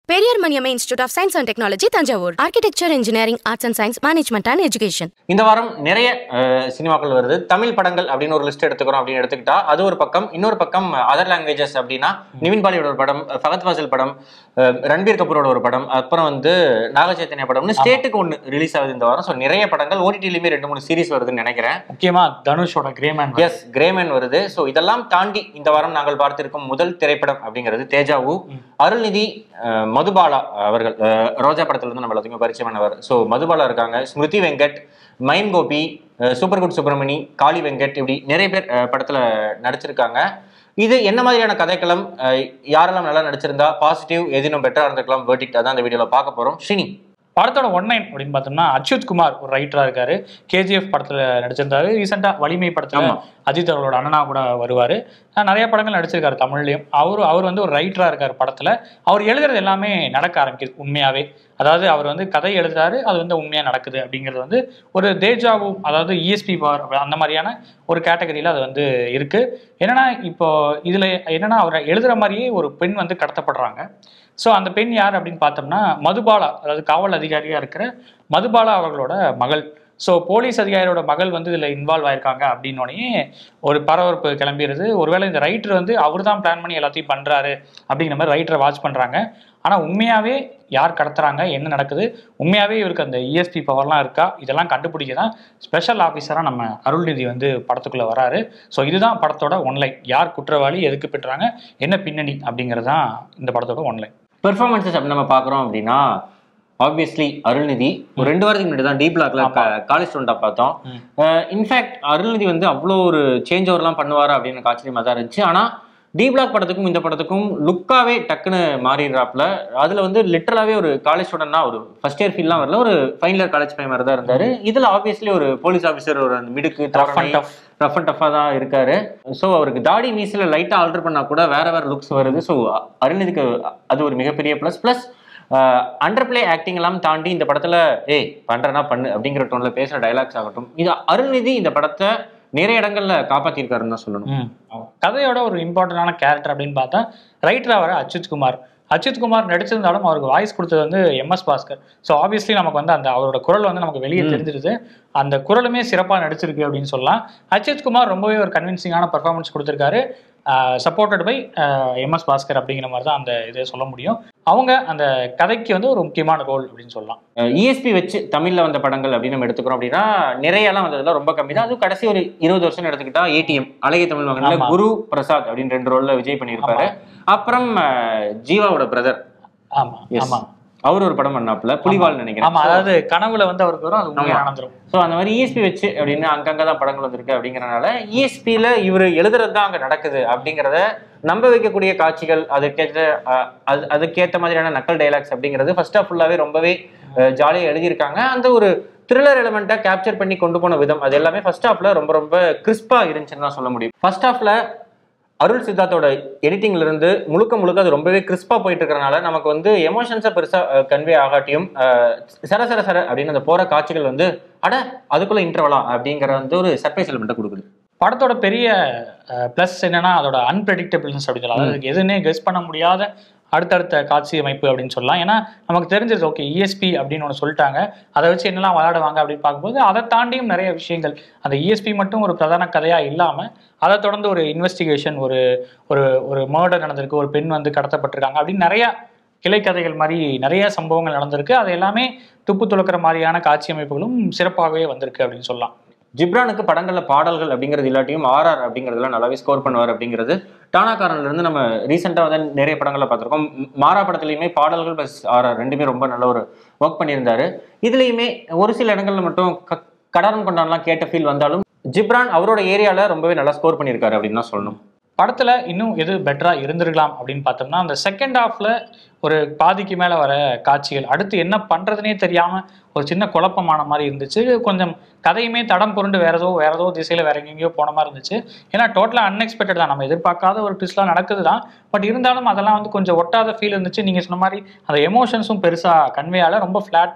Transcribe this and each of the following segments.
Periyar Maniam institute of science and technology Thanjavur architecture engineering arts and science management and education இந்த வாரம் நிறைய அஹ், சினிமாக்கள் வருது தமிழ் படங்கள் அப்படின்னு ஒரு லிஸ்ட் எடுத்துக்கிறோம் அப்படின்னு எடுத்துக்கிட்டா அது ஒரு பக்கம் இன்னொரு பக்கம் அதர் லாங்குவேஜஸ் அப்படின்னா நிவின் பாலியோட ஒரு படம் ஃபகத் ஃபாசில் படம் அஹ், ரன்பீர் கபூரோட ஒரு படம் அப்புறம் வந்து நாக சைத்தன்யா படம்னு ஸ்டேட்டுக்கு ஒன்று ரிலீஸ் ஆகுது இந்த வாரம் ஸோ நிறைய படங்கள் ஓடிடிலையுமே ரெண்டு மூணு சீரிஸ் வருதுன்னு நினைக்கிறேன் முக்கியமா தனுஷோட கிரேமேன் எஸ் கிரேமேன் வருது ஸோ இதெல்லாம் தாண்டி இந்த வாரம் நாங்கள் பார்த்திருக்கும் முதல் திரைப்படம் அப்படிங்கிறது தேஜாவு அருள்நிதி அஹ், மதுபாலா அவர்கள் அஹ், ரோஜா படத்துல இருந்து நம்ம எல்லாத்துக்கும் பரிச்சயமானவர் ஸோ மதுபாலா இருக்காங்க ஸ்மிருதி வெங்கட் மைம் கோபி அஹ், சூப்பர் குட் சுப்பிரமணி காளி வெங்கட் இப்படி நிறைய பேர் அஹ், படத்துல நடிச்சிருக்காங்க இது என்ன மாதிரியான கதைக்களம் அஹ், யாரெல்லாம் நல்லா நடிச்சிருந்தா பாசிட்டிவ் எதினும் பெட்டரா இருந்திருக்கலாம் வேர்டிக்ட் அதான் இந்த வீடியோல பார்க்க போறோம் ஷினி படத்தோட ஒன்லைன் அப்படின்னு பார்த்தோம்னா அச்சுத் குமார் ஒரு ரைட்டரா இருக்காரு கேஜிஎஃப் படத்துல நடிச்சிருந்தாரு ரீசெண்டா வலிமை படத்துல ஆமா. அஜித் அவர்களோட அண்ணனா கூட வருவாரு அஹ் நிறைய படங்கள் நடிச்சிருக்காரு தமிழ்லயும் அவரு அவர் வந்து ஒரு ரைட்டரா இருக்காரு படத்துல அவர் எழுதுறது எல்லாமே நடக்க ஆரம்பிக்குது உண்மையாவே அதாவது அவர் வந்து கதை எழுதுறாரு அது வந்து உண்மையா நடக்குது அப்படிங்கிறது வந்து ஒரு தேஜாவும் அதாவது இஎஸ்பி பவர் அந்த மாதிரியான ஒரு கேட்டகரியில அது வந்து இருக்கு என்னன்னா இப்போ இதுல என்னன்னா அவர் எழுதுற மாதிரியே ஒரு பெண் வந்து கடத்தப்படுறாங்க ஸோ அந்த பெண் யார் அப்படின்னு பார்த்தோம்னா மதுபாலா அதாவது காவல் அதிகாரியா இருக்கிற மதுபாலா அவர்களோட மகள் ஸோ போலீஸ் அதிகாரியோட மகள் வந்து இதில் இன்வால்வ் ஆயிருக்காங்க அப்படின்னோடனே ஒரு பரபரப்பு கிளம்பிடுது ஒருவேளை இந்த ரைட்டர் வந்து அவர் தான் பிளான் பண்ணி எல்லாத்தையும் பண்றாரு அப்படிங்கிற மாதிரி ரைட்டரை வாட்ச் பண்றாங்க ஆனால் உண்மையாவே யார் கடத்துறாங்க என்ன நடக்குது உண்மையாவே இவருக்கு அந்த இஎஸ்பி பவர்லாம் இருக்கா இதெல்லாம் கண்டுபிடிக்க தான் ஸ்பெஷல் ஆஃபீஸராக நம்ம அருள்நிதி வந்து படத்துக்குள்ள வராரு ஸோ இதுதான் படத்தோட ஒன்லைன் யார் குற்றவாளி எதுக்கு பெற்றாங்க என்ன பின்னணி அப்படிங்கிறது தான் இந்த படத்தோட ஒன்லைன் பெர்ஃபார்மன்ஸஸ் அப்படி நம்ம பார்க்குறோம் அப்படின்னா ஆப்வியஸ்லி அருள்நிதி ஒரு ரெண்டு வாரத்துக்கு முன்னாடி தான் டி பிளாக்ல காலேஜ் ஸ்டூடெண்டா பார்த்தோம் இன்ஃபேக்ட் அருள்நிதி வந்து அவ்வளோ ஒரு சேஞ்ச் ஓவர்லாம் பண்ணுவாரா அப்படின்னு எனக்கு ஆச்சரியமா தான் இருந்துச்சு ஆனா டி பிளாக் படத்துக்கும் இந்த படத்துக்கும் லுக்காவே டக்குன்னு மாறிடுறாப்புல அதுல வந்து லிட்டரலாவே ஒரு காலேஜ் ஸ்டூடெண்ட்னா ஒரு ஃபர்ஸ்ட் இயர் ஃபீல்லாம் வரல ஒரு ஃபைனல் இயர் காலேஜ் பையன் மாதிரி தான் இருந்தாரு இதுல ஆப்வியஸ்லி ஒரு போலீஸ் ஆஃபீஸர் ஒரு அந்த மிடுக்கு Rough and tough. Rough and டஃபாக தான் இருக்காரு ஸோ அவருக்கு தாடி மீசில லைட்டாக ஆல்டர் பண்ணா கூட வேற வேற லுக்ஸ் வருது ஸோ அருண்நிதிக்கு அது ஒரு மிகப்பெரிய plus plus under play acting எல்லாம் தாண்டி இந்த படத்துல ஏய் பண்றேன்னா பண்ணு அப்படிங்கிற டோன்ல பேசுற டைலாக்ஸ் ஆகட்டும் இது அருள்நிதி இந்த படத்தை நிறைய இடங்கள்ல காப்பாத்திருக்காருன்னு தான் சொல்லணும் ம் ஆமா. கதையோட ஒரு இம்பார்ட்டண்டான கேரக்டர் அப்படின்னு பார்த்தா ரைட்டரா வர அச்சுத் குமார் அச்சுத் குமார் நடிச்சிருந்தாலும் அவருக்கு வாய்ஸ் கொடுத்தது வந்து எம்எஸ் பாஸ்கர் ஸோ ஆப்வியஸ்லி நமக்கு வந்து அந்த அவரோட குரல் வந்து நமக்கு வெளியே தெரிஞ்சிருது அந்த குரலுமே சிறப்பாக நடிச்சிருக்கு அப்படின்னு சொல்லலாம் அச்சுத் குமார் ரொம்பவே ஒரு கன்வின்சிங்கான பர்ஃபார்மன்ஸ் கொடுத்துருக்காரு சப்போர்ட்டட் பை எம்எஸ் பாஸ்கர் அப்படிங்கிற மாதிரி தான் அந்த இதை சொல்ல முடியும் அவங்க அந்த கதைக்கு வந்து ஒரு முக்கியமான ரோல் அப்படின்னு சொல்லலாம் இஎஸ்பி வச்சு தமிழ்ல வந்த படங்கள் அப்படின்னு நம்ம எடுத்துக்கிறோம் அப்படின்னா நிறைய எல்லாம் வந்ததுல ரொம்ப கம்மி தான் அதுவும் கடைசி ஒரு இருபது வருஷம் எடுத்துக்கிட்டா ஏடிஎம் அழகிய தமிழ் மகன்ல ஆமா. குரு பிரசாத் அப்படின்னு ரெண்டு ரோல்ல விஜய் பண்ணியிருப்பாரு அப்புறம் அஹ், ஜீவாவோட பிரதர் ஆமா ஆமா அவர் ஒரு படம் பண்ணாப்புல புலிவால் நினைக்கிறேன் ஆமா அதாவது கனவுல வந்து அவருக்கு வரும் அது உண்மையா ஆமா. நடந்துரும் ஸோ அந்த மாதிரி இஎஸ்பி வச்சு அப்படின்னு அங்கங்கே தான் படங்கள் வந்திருக்கு அப்படிங்கறனால இஎஸ்பியில் இவர் எழுதுறது தான் அங்கே நடக்குது அப்படிங்கிறத நம்ப வைக்கக்கூடிய காட்சிகள் அதுக்கேற்ற அஹ், அது அதுக்கேற்ற மாதிரியான நக்கல் டைலாக்ஸ் அப்படிங்கிறது ஃபர்ஸ்ட் ஆஃப் ஃபுல்லாகவே ரொம்பவே ஜாலியாக எழுதியிருக்காங்க அந்த ஒரு த்ரில்லர் எலிமெண்ட்டை கேப்சர் பண்ணி கொண்டு போன விதம் அது எல்லாமே ஃபர்ஸ்ட் ஹாஃப்ல ரொம்ப ரொம்ப கிறிஸ்பாக இருந்துச்சுன்னு தான் சொல்ல முடியும் ஃபர்ஸ்ட் ஹாஃப்ல அருள் சித்தார்த்தோட எடிட்டிங்ல இருந்து முழுக்க முழுக்க அது ரொம்பவே கிறிஸ்பா போயிட்டு இருக்கறனால நமக்கு வந்து எமோஷன்ஸை பெருசா கன்வே ஆகாட்டியும் அஹ், சர சர சர அப்படின்னு அந்த போற காட்சிகள் வந்து அட அதுக்குள்ள இன்டர்வலா அப்படிங்கிற வந்து ஒரு சர்ப்ரைஸ் எலிமெண்ட்டை கொடுக்குது படத்தோட பெரிய ப்ளஸ் என்னன்னா அதோட அன்பிரடிக்டபிள்னஸ் அப்படின்னு சொல்லலாம் அதாவது எதுவுமே கெஸ் பண்ண முடியாத அடுத்தடுத்த காட்சி அமைப்பு அப்படின்னு சொல்லலாம் ஏன்னா நமக்கு தெரிஞ்சது ஓகே இஎஸ்பி அப்படின்னு ஒன்று சொல்லிட்டாங்க அதை வச்சு என்னெல்லாம் விளையாடுவாங்க அப்படின்னு பார்க்கும்போது அதை தாண்டியும் நிறைய விஷயங்கள் அந்த இஎஸ்பி மட்டும் ஒரு பிரதான கதையாக இல்லாமல் அதை தொடர்ந்து ஒரு இன்வெஸ்டிகேஷன் ஒரு ஒரு ஒரு மர்டர் நடந்திருக்கு ஒரு பெண் வந்து கடத்தப்பட்டிருக்காங்க அப்படின்னு நிறைய கிளைக்கதைகள் மாதிரி நிறைய சம்பவங்கள் நடந்திருக்கு அது எல்லாமே துப்பு துளக்கிற மாதிரியான காட்சி அமைப்புகளும் சிறப்பாகவே வந்திருக்கு அப்படின்னு சொல்லலாம் ஜிப்ரானுக்கு படங்கள்ல பாடல்கள் அப்படிங்கிறது இல்லாட்டியும் ஆர்ஆர் அப்படிங்கிறதுலாம் நல்லாவே ஸ்கோர் பண்ணுவார் அப்படிங்கிறது டானாக்காரன்ல இருந்து நம்ம ரீசெண்டாக வந்து நிறைய படங்களை பார்த்துருக்கோம் ம், மாறா படத்துலையுமே பாடல்கள் ப்ளஸ் ஆர்ஆர் ரெண்டுமே ரொம்ப நல்ல ஒரு ஒர்க் பண்ணியிருந்தாரு இதுலேயுமே ஒரு சில இடங்கள்ல மட்டும் க கடாரம் கொண்டாடலாம் கேட்ட ஃபீல் வந்தாலும் ஜிப்ரான் அவரோட ஏரியால ரொம்பவே நல்லா ஸ்கோர் பண்ணியிருக்காரு அப்படின்னு தான் சொல்லணும் படத்துல இன்னும் எது பெட்டரா இருந்திருக்கலாம் அப்படின்னு பார்த்தோம்னா அந்த செகண்ட் ஹாஃப்ல ஒரு பாதிக்கு மேல வர காட்சிகள் அடுத்து என்ன பண்றதுனே தெரியாம ஒரு சின்ன குழப்பமான மாதிரி இருந்துச்சு கொஞ்சம் கதையுமே தடம் புரண்டு வேற ஏதோ வேற ஏதோ திசையில வேற எங்கெங்கயோ போன மாதிரி இருந்துச்சு ஏன்னா டோட்டலா அன்எக்ஸ்பெக்டட் தான் நம்ம எதிர்பார்க்காத ஒரு ட்விஸ்ட்லாம் நடக்குது தான் பட் இருந்தாலும் அதெல்லாம் வந்து கொஞ்சம் ஒட்டாத ஃபீல் இருந்துச்சு நீங்க சொன்ன மாதிரி அந்த எமோஷன்ஸும் பெருசா கன்வே ஆகல ரொம்ப ஃபிளாட்டா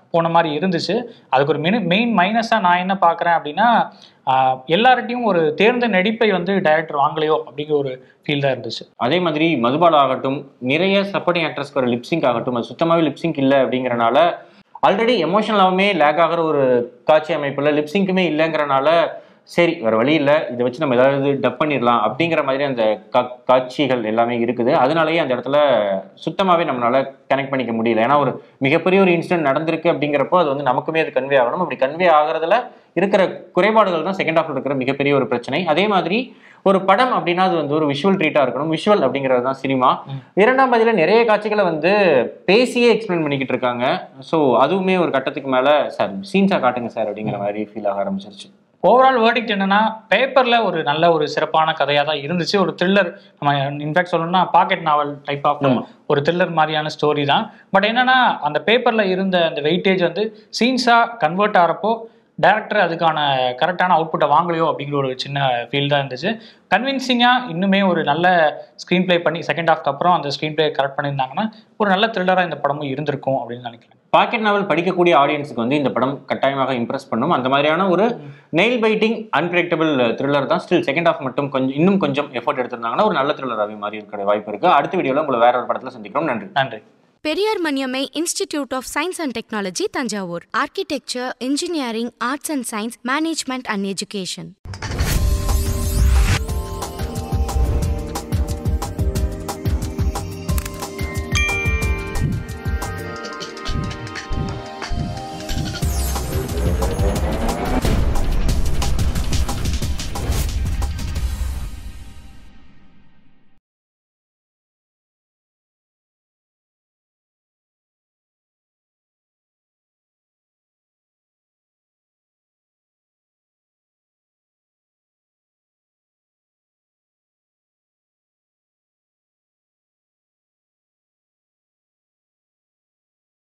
போன மாதிரி இருந்துச்சு அதுக்கு ஒரு மெனு மெயின் மைனஸாக நான் என்ன பார்க்குறேன் அப்படின்னா ஆஹ் எல்லார்கிட்டையும் ஒரு தேர்ந்த நடிப்பை வந்து டைரக்டர் வாங்கலையோ அப்படிங்கிற ஒரு ஃபீல் தான் இருந்துச்சு அதே மாதிரி மதுபாலா ஆகட்டும் நிறைய சப்போர்ட்டிங் ஆக்ட்ரஸ்க்கு ஒரு லிப்சிங்க் ஆகட்டும் அது சுத்தமாகவே லிப்சிங்க் இல்லை அப்படிங்கறனால ஆல்ரெடி எமோஷனலாகவுமே லேக் ஆகிற ஒரு காட்சி அமைப்புல லிப்சிங்க்குமே இல்லைங்கிறனால சரி வேற வழி இல்லை இதை வச்சு நம்ம ஏதாவது டப் பண்ணிடலாம் அப்படிங்கிற மாதிரி அந்த கா- காட்சிகள் எல்லாமே இருக்குது அதனாலயே அந்த இடத்துல சுத்தமாகவே நம்மளால கனெக்ட் பண்ணிக்க முடியல ஏன்னா ஒரு மிகப்பெரிய ஒரு இன்சிடென்ட் நடந்திருக்கு அப்படிங்கிறப்போ அது வந்து நமக்குமே அது கன்வே ஆகணும் அப்படி கன்வே ஆகுறதுல இருக்கிற குறைபாடுகள் தான் செகண்ட் ஹாஃப்ல இருக்கிற மிகப்பெரிய ஒரு பிரச்சனை அதே மாதிரி ஒரு படம் அப்படின்னா அது வந்து ஒரு விஷுவல் ட்ரீட்டா இருக்கணும் விஷுவல் அப்படிங்கிறது தான் சினிமா இரண்டாம் பதில நிறைய காட்சிகளை வந்து பேசியே எக்ஸ்பிளைன் பண்ணிக்கிட்டு இருக்காங்க ஸோ அதுவுமே ஒரு கட்டத்துக்கு மேல சார் சீன்ஸா காட்டுங்க சார் அப்படிங்கிற மாதிரி ஃபீல் ஆக ஆரம்பிச்சிருச்சு ஓவரால் வேர்டிக்ட் என்னன்னா பேப்பர்ல ஒரு நல்ல ஒரு சிறப்பான கதையா தான் இருந்துச்சு ஒரு த்ரில்லர் நம்ம இன்ஃபேக்ட் சொல்லணும்னா பாக்கெட் நாவல் டைப் ஆஃப் ஆமா. ஒரு த்ரில்லர் மாதிரியான ஸ்டோரி தான் பட் என்னன்னா அந்த பேப்பர்ல இருந்த அந்த வெயிட்டேஜ் வந்து சீன்ஸா கன்வெர்ட் ஆகிறப்போ டேரக்டர் அதுக்கான கரெக்டான அவுட்புட்டை வாங்கலையோ அப்படிங்கிற ஒரு சின்ன ஃபீல் தான் இருந்துச்சு கன்வின்சிங்காக இன்னுமே ஒரு நல்ல ஸ்க்ரீன் ப்ளே பண்ணி செகண்ட் ஹாஃப்க்கு அப்புறம் அந்த ஸ்க்ரீன் ப்ளே கரெக்ட் பண்ணியிருந்தாங்கன்னா ஒரு நல்ல த்ரில்லராக இந்த படமும் இருந்திருக்கும் அப்படின்னு நினைக்கிறேன் பாக்கெட் நாவல் படிக்கக்கூடிய ஆடியன்ஸுக்கு வந்து இந்த படம் கட்டாயமாக இம்ப்ரெஸ் பண்ணும் அந்த மாதிரியான ஒரு நெயில் பைட்டிங் அன்பிரடிக்டபிள் த்ரில்லர் தான் ஸ்டில் செகண்ட் ஹாஃப் மட்டும் கொஞ்சம் இன்னும் கொஞ்சம் எஃபோர்ட் எடுத்திருந்தாங்கன்னா ஒரு நல்ல த்ரில்லராகவே மாறி இருக்கிற வாய்ப்பு இருக்கு அடுத்த வீடியோல உங்களை வேற ஒரு படத்துல சந்திக்கிறோம் நன்றி நன்றி Periyar Maniammai institute of science and technology Thanjavur architecture engineering arts and science management and education